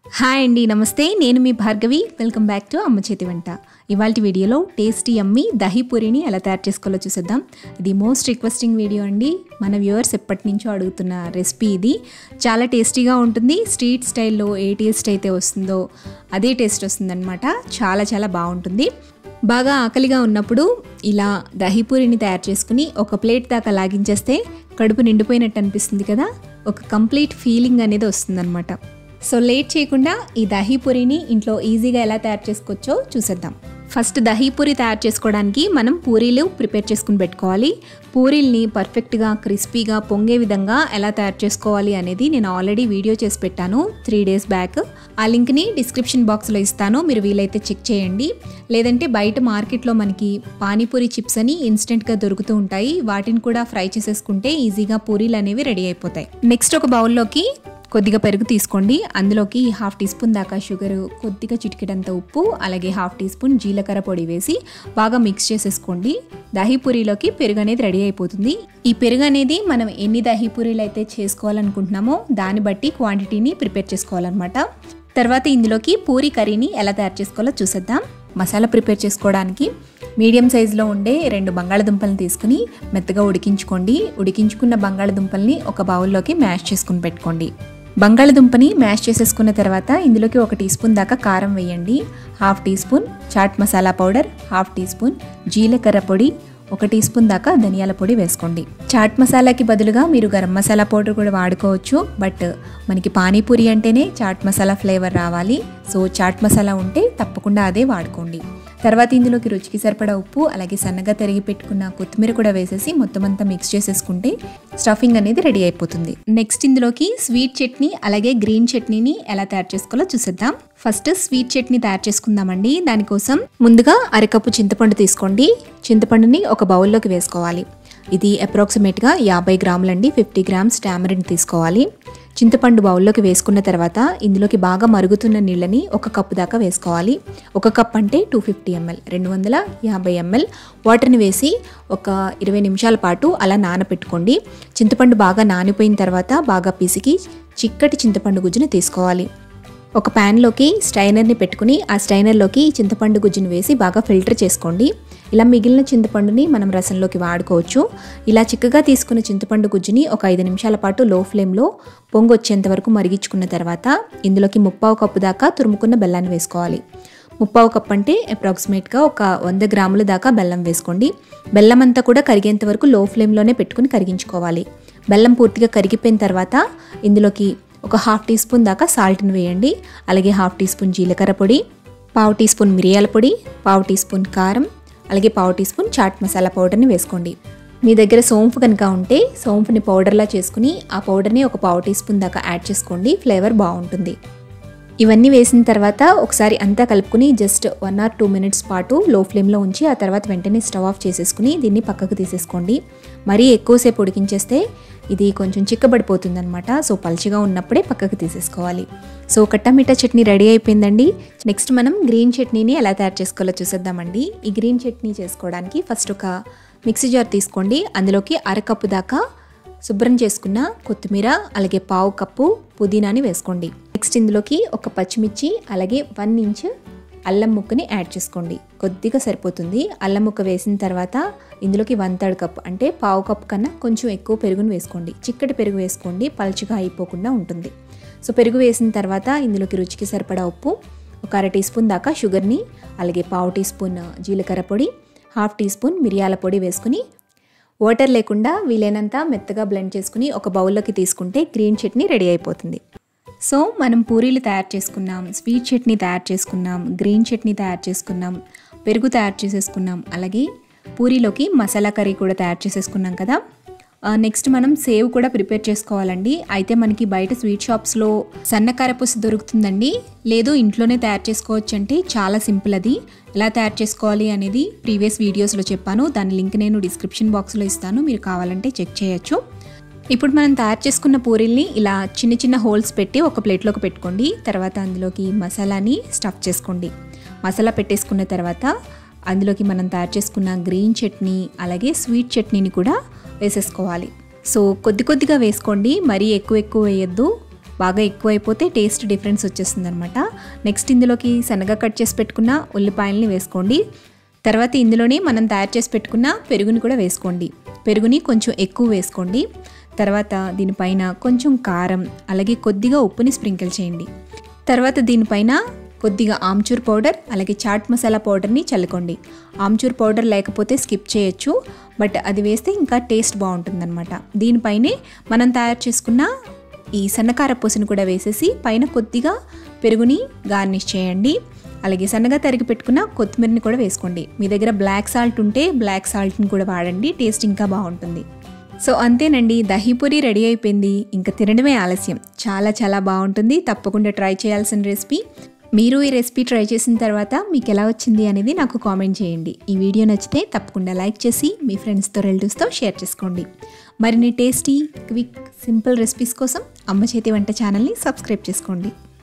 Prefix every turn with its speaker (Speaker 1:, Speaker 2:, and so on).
Speaker 1: hi అండి నమస్తే నేను మీ భార్గవి వెల్కమ్ బ్యాక్ టు అమ్మ చేతి వంట ఇవాళ వీడియోలో టేస్టీ అమ్మి దహీ పూరిని ఎలా తయారు చేసుకోవాలో చూసేద్దాం ఇది మోస్ట్ రిక్వెస్టింగ్ వీడియో అండి మన వ్యూవర్స్ ఎప్పటి నుంచో అడుగుతున్న రెసిపీ ఇది చాలా టేస్టీగా ఉంటుంది స్ట్రీట్ స్టైల్లో ఏ టేస్ట్ అయితే వస్తుందో అదే టేస్ట్ వస్తుందన్నమాట చాలా చాలా బాగుంటుంది బాగా ఆకలిగా ఉన్నప్పుడు ఇలా దహీపూరిని తయారు చేసుకుని ఒక ప్లేట్ దాకా లాగించేస్తే కడుపు నిండిపోయినట్టు అనిపిస్తుంది కదా ఒక కంప్లీట్ ఫీలింగ్ అనేది వస్తుందన్నమాట సో లేట్ చేయకుండా ఈ దహీపూరిని ఇంట్లో ఈజీగా ఎలా తయారు చేసుకోవచ్చో చూసేద్దాం ఫస్ట్ దహీపూరి తయారు చేసుకోవడానికి మనం పూరీలు ప్రిపేర్ చేసుకుని పెట్టుకోవాలి పూరీల్ని పర్ఫెక్ట్గా క్రిస్పీగా పొంగే విధంగా ఎలా తయారు చేసుకోవాలి అనేది నేను ఆల్రెడీ వీడియో చేసి పెట్టాను త్రీ డేస్ బ్యాక్ ఆ లింక్ని డిస్క్రిప్షన్ బాక్స్లో ఇస్తాను మీరు వీలైతే చెక్ చేయండి లేదంటే బయట మార్కెట్లో మనకి పానీపూరి చిప్స్ అని ఇన్స్టెంట్గా దొరుకుతూ ఉంటాయి వాటిని కూడా ఫ్రై చేసేసుకుంటే ఈజీగా పూరీలు అనేవి రెడీ అయిపోతాయి నెక్స్ట్ ఒక బౌల్లోకి కొద్దిగా పెరుగు తీసుకోండి అందులోకి హాఫ్ టీ స్పూన్ దాకా షుగర్ కొద్దిగా చిటికెడంత ఉప్పు అలాగే హాఫ్ టీ స్పూన్ జీలకర్ర పొడి వేసి బాగా మిక్స్ చేసేసుకోండి దహీపూరిలోకి పెరుగు అనేది రెడీ అయిపోతుంది ఈ పెరుగు అనేది మనం ఎన్ని దహీపూరీలు అయితే చేసుకోవాలనుకుంటున్నామో దాన్ని బట్టి క్వాంటిటీని ప్రిపేర్ చేసుకోవాలన్నమాట తర్వాత ఇందులోకి పూరి కర్రీని ఎలా తయారు చేసుకోవాలో చూసేద్దాం మసాలా ప్రిపేర్ చేసుకోవడానికి మీడియం సైజులో ఉండే రెండు బంగాళదుంపలను తీసుకుని మెత్తగా ఉడికించుకోండి ఉడికించుకున్న బంగాళదుంపల్ని ఒక బౌల్లోకి మ్యాష్ చేసుకుని పెట్టుకోండి బంగాళదుంపని మ్యాష్ చేసేసుకున్న తర్వాత ఇందులోకి ఒక టీ స్పూన్ దాకా కారం వేయండి half teaspoon chaat masala powder half teaspoon జీలకర్ర పొడి ఒక టీ స్పూన్ దాకా ధనియాల పొడి వేసుకోండి చాట్ మసాలాకి బదులుగా మీరు గరం మసాలా పౌడర్ కూడా వాడుకోవచ్చు బట్ మనకి పానీపూరి అంటేనే చాట్ మసాలా ఫ్లేవర్ రావాలి సో చాట్ మసాలా ఉంటే తప్పకుండా అదే వాడుకోండి తర్వాత ఇందులోకి రుచికి సరిపడా ఉప్పు అలాగే సన్నగా తరిగి పెట్టుకున్న కొత్తిమీర కూడా వేసేసి మొత్తం అంతా మిక్స్ చేసేసుకుంటే స్టఫింగ్ అనేది రెడీ అయిపోతుంది నెక్స్ట్ ఇందులోకి స్వీట్ చట్నీ అలాగే గ్రీన్ చట్నీని ఎలా తయారు చేసుకోవాలో చూసేద్దాం ఫస్ట్ స్వీట్ చట్నీ తయారు చేసుకుందామండి దానికోసం ముందుగా అరకప్పు చింతపండు తీసుకోండి చింతపండుని ఒక బౌల్లోకి వేసుకోవాలి ఇది అప్రాక్సిమేట్గా యాభై గ్రాములండి ఫిఫ్టీ గ్రామ్స్ టామరిన్ తీసుకోవాలి చింతపండు బౌల్లోకి వేసుకున్న తర్వాత ఇందులోకి బాగా మరుగుతున్న నీళ్ళని ఒక కప్పు దాకా వేసుకోవాలి ఒక కప్ అంటే టూ ఫిఫ్టీ ఎంఎల్ రెండు వందల యాభై ఎంఎల్ వాటర్ని వేసి ఒక ఇరవై నిమిషాల పాటు అలా నానపెట్టుకోండి చింతపండు బాగా నానిపోయిన తర్వాత బాగా పిసికి చిక్కటి చింతపండు గుజ్జుని తీసుకోవాలి ఒక ప్యాన్లోకి స్టైనర్ని పెట్టుకుని ఆ స్టైనర్లోకి చింతపండు గుజ్జుని వేసి బాగా ఫిల్టర్ చేసుకోండి ఇలా మిగిలిన చింతపండుని మనం రసంలోకి వాడుకోవచ్చు ఇలా చిక్కగా తీసుకున్న చింతపండు గుజ్జుని ఒక ఐదు నిమిషాల పాటు లో ఫ్లేమ్లో పొంగు వచ్చేంత వరకు మరిగించుకున్న తర్వాత ఇందులోకి ముప్పావు కప్పు దాకా తురుముకున్న బెల్లాన్ని వేసుకోవాలి ముప్పావు కప్ అంటే అప్రాక్సిమేట్గా ఒక వంద గ్రాముల దాకా బెల్లం వేసుకోండి బెల్లం అంతా కూడా కరిగేంత వరకు లో ఫ్లేమ్లోనే పెట్టుకుని కరిగించుకోవాలి బెల్లం పూర్తిగా కరిగిపోయిన తర్వాత ఇందులోకి ఒక హాఫ్ టీ స్పూన్ దాకా సాల్ట్ని వేయండి అలాగే హాఫ్ టీ స్పూన్ జీలకర్ర పొడి పావు టీ స్పూన్ మిరియాల పొడి పావు టీ స్పూన్ కారం అలాగే పావు టీ స్పూన్ చాట్ మసాలా పౌడర్ని వేసుకోండి మీ దగ్గర సోంపు కనుక ఉంటే సోంపుని పౌడర్లా చేసుకుని ఆ పౌడర్ని ఒక పావు టీ స్పూన్ దాకా యాడ్ చేసుకోండి ఫ్లేవర్ బాగుంటుంది ఇవన్నీ వేసిన తర్వాత ఒకసారి అంతా కలుపుకుని just one or two minutes పాటు లో ఫ్లేమ్లో ఉంచి ఆ తర్వాత వెంటనే స్టవ్ ఆఫ్ చేసేసుకుని దీన్ని పక్కకు తీసేసుకోండి మరీ ఎక్కువసేపు ఉడికించేస్తే ఇది కొంచెం చిక్కబడిపోతుంది అనమాట సో పల్చిగా ఉన్నప్పుడే పక్కకు తీసేసుకోవాలి సో కట్టమిట్టా చట్నీ రెడీ అయిపోయిందండి నెక్స్ట్ మనం గ్రీన్ చట్నీని ఎలా తయారు చేసుకోవాలో చూసేద్దామండి ఈ గ్రీన్ చట్నీ చేసుకోవడానికి ఫస్ట్ ఒక మిక్సీ జార్ తీసుకోండి అందులోకి అరకప్పు దాకా శుభ్రం చేసుకున్న కొత్తిమీర అలాగే పావు కప్పు పుదీనాని వేసుకోండి నెక్స్ట్ ఇందులోకి ఒక పచ్చిమిర్చి అలాగే వన్ ఇంచ్ అల్లం ముక్కని యాడ్ చేసుకోండి కొద్దిగా సరిపోతుంది అల్లం ముక్క వేసిన తర్వాత ఇందులోకి వన్ థర్డ్ కప్ అంటే పావు కప్ కన్నా కొంచెం ఎక్కువ పెరుగును వేసుకోండి చిక్కటి పెరుగు వేసుకోండి పలుచగా అయిపోకుండా ఉంటుంది సో పెరుగు వేసిన తర్వాత ఇందులోకి రుచికి సరిపడా ఉప్పు ఒక అర టీ స్పూన్ దాకా షుగర్ని అలాగే పావు టీ స్పూన్ జీలకర్ర పొడి హాఫ్ టీ స్పూన్ మిరియాల పొడి వేసుకుని వాటర్ లేకుండా వీలైనంత మెత్తగా బ్లెండ్ చేసుకుని ఒక బౌల్లోకి తీసుకుంటే గ్రీన్ చట్నీ రెడీ అయిపోతుంది సో మనం పూరీలు తయారు చేసుకున్నాం స్వీట్ చట్నీ తయారు చేసుకున్నాం గ్రీన్ చట్నీ తయారు చేసుకున్నాం పెరుగు తయారు చేసేసుకున్నాం అలాగే పూరీలోకి మసాలా కర్రీ కూడా తయారు చేసేసుకున్నాం కదా నెక్స్ట్ మనం సేవ్ కూడా ప్రిపేర్ చేసుకోవాలండి అయితే మనకి బయట స్వీట్ షాప్స్లో సన్నకారపూస దొరుకుతుందండి లేదు ఇంట్లోనే తయారు చేసుకోవచ్చు అంటే చాలా సింపుల్ అది ఎలా తయారు చేసుకోవాలి అనేది ప్రీవియస్ వీడియోస్లో చెప్పాను దాని లింక్ నేను డిస్క్రిప్షన్ బాక్స్లో ఇస్తాను మీరు కావాలంటే చెక్ చేయొచ్చు ఇప్పుడు మనం తయారు చేసుకున్న పూరీల్ని ఇలా చిన్న చిన్న హోల్స్ పెట్టి ఒక ప్లేట్లోకి పెట్టుకోండి తర్వాత అందులోకి మసాలాని స్టఫ్ చేసుకోండి మసాలా పెట్టేసుకున్న తర్వాత అందులోకి మనం తయారు చేసుకున్న గ్రీన్ చట్నీ అలాగే స్వీట్ చట్నీని కూడా వేసేసుకోవాలి సో కొద్ది కొద్దిగా వేసుకోండి మరీ ఎక్కువ ఎక్కువ వేయొద్దు బాగా ఎక్కువైపోతే టేస్ట్ డిఫరెన్స్ వచ్చేస్తుంది అనమాట నెక్స్ట్ ఇందులోకి సన్నగా కట్ చేసి పెట్టుకున్న ఉల్లిపాయలని వేసుకోండి తర్వాత ఇందులోనే మనం తయారు చేసి పెట్టుకున్న పెరుగుని కూడా వేసుకోండి పెరుగుని కొంచెం ఎక్కువ వేసుకోండి తర్వాత దీనిపైన కొంచెం కారం అలాగే కొద్దిగా ఉప్పుని స్ప్రింకిల్ చేయండి తర్వాత దీనిపైన కొద్దిగా ఆమ్చూర్ పౌడర్ అలాగే చాట్ మసాలా పౌడర్ని చల్లుకోండి ఆమ్చూర్ పౌడర్ లేకపోతే స్కిప్ చేయొచ్చు బట్ అది వేస్తే ఇంకా టేస్ట్ బాగుంటుందన్నమాట దీనిపైనే మనం తయారు చేసుకున్న ఈ సన్నకార పూసను కూడా వేసేసి పైన కొద్దిగా పెరుగుని గార్నిష్ చేయండి అలాగే సన్నగా తరిగి పెట్టుకున్న కొత్తిమీరని కూడా వేసుకోండి మీ దగ్గర బ్లాక్ సాల్ట్ ఉంటే బ్లాక్ సాల్ట్ని కూడా వాడండి టేస్ట్ ఇంకా బాగుంటుంది సో అంతేనండి దహీపూరి రెడీ అయిపోయింది ఇంకా తినడమే ఆలస్యం చాలా చాలా బాగుంటుంది తప్పకుండా ట్రై చేయాల్సిన రెసిపీ మీరు ఈ రెసిపీ ట్రై చేసిన తర్వాత మీకు ఎలా వచ్చింది అనేది నాకు కామెంట్ చేయండి ఈ వీడియో నచ్చితే తప్పకుండా లైక్ చేసి మీ ఫ్రెండ్స్తో రిలేటివ్స్తో షేర్ చేసుకోండి మరిన్ని టేస్టీ క్విక్ సింపుల్ రెసిపీస్ కోసం అమ్మ చేతి వంట ఛానల్ని సబ్స్క్రైబ్ చేసుకోండి